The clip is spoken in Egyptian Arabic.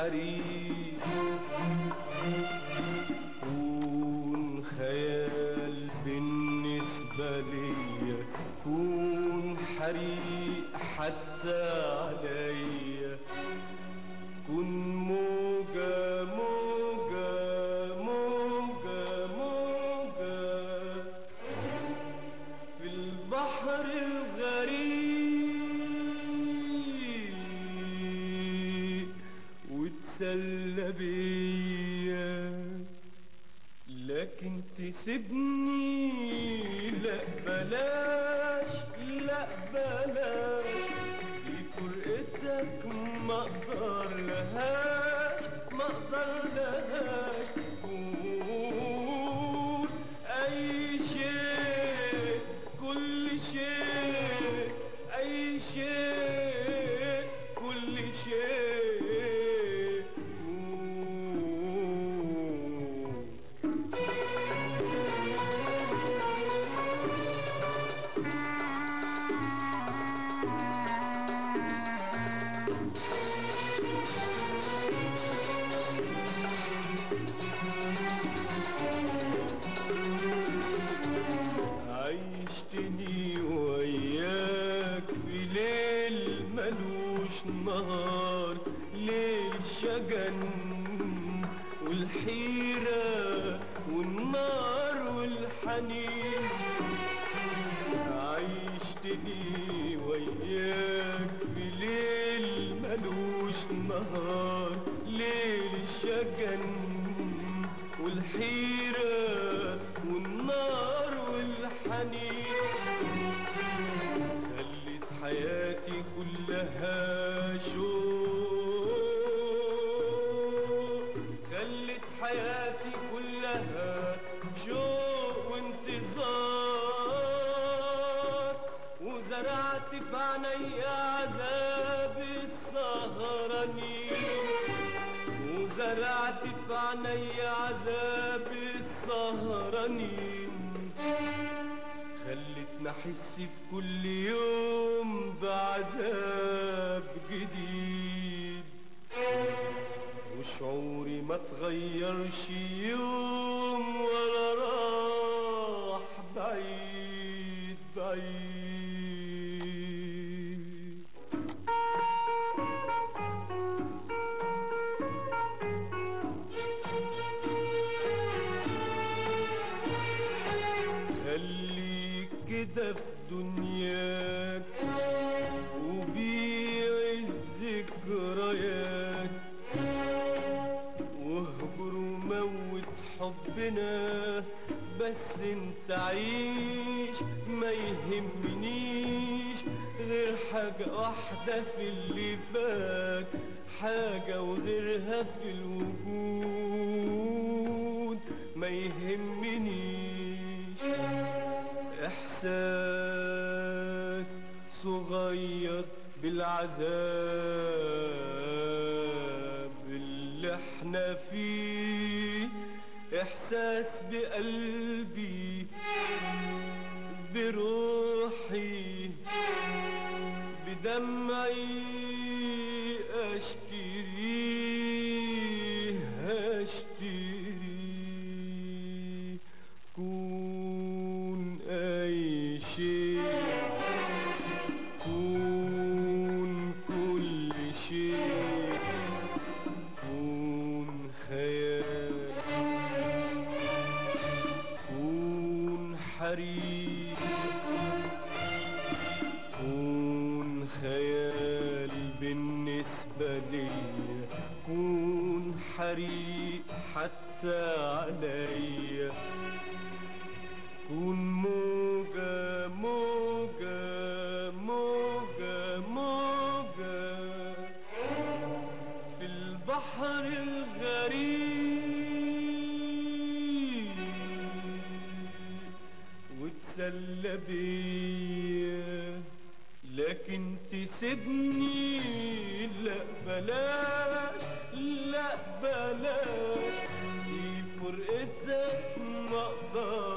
حريق كون خيال بالنسبة ليا كون حريق حتى عليا كن موجة موجة موجة موجة في البحر الغريق وتسلى بيا لكن تسيبني لا بلاش لا بلاش في فرقتك ما اقدر لهاش ما اقدر لهاش قول اي شيء كل شيء اي شيء كل شيء قول عيشتني وياك في ليل ملوش نهار ليل شجن والحيرة والنار والحنين عيشتني وياك في ليل ملوش نهار ليل شجن والحيرة والنار والحنين خلت حياتي كلها شوق خلت حياتي كلها شوق وانتظار وزرعت في عيني عذاب السهرانين وزرعت في عيني عذاب السهرانين خلتنا احس في كل يوم بعذاب جديد وشعوري ما تغيرش يوم ولا راح بعيد بعيد خليك كده في دنياك وبيع الذكريات واهجر وموت حبنا بس انت عيش ما يهمنيش غير حاجة واحدة في اللي فات حاجة وغيرها في الوجود ما يهمنيش احساس صغير بالعذاب اللي احنا فيه احساس بقلبي بروحي بدمعي اشتريه اشتريه كون اي شيء كون كل شيء كون خيال كون حريق كون خيال بالنسبة لي كون حريق حتى عليا كون موجة موجة موجة موجة في البحر الغريب وتسلى بيا لكن تسيبني لا بلاش لا بلاش في فرقتك ما اقدر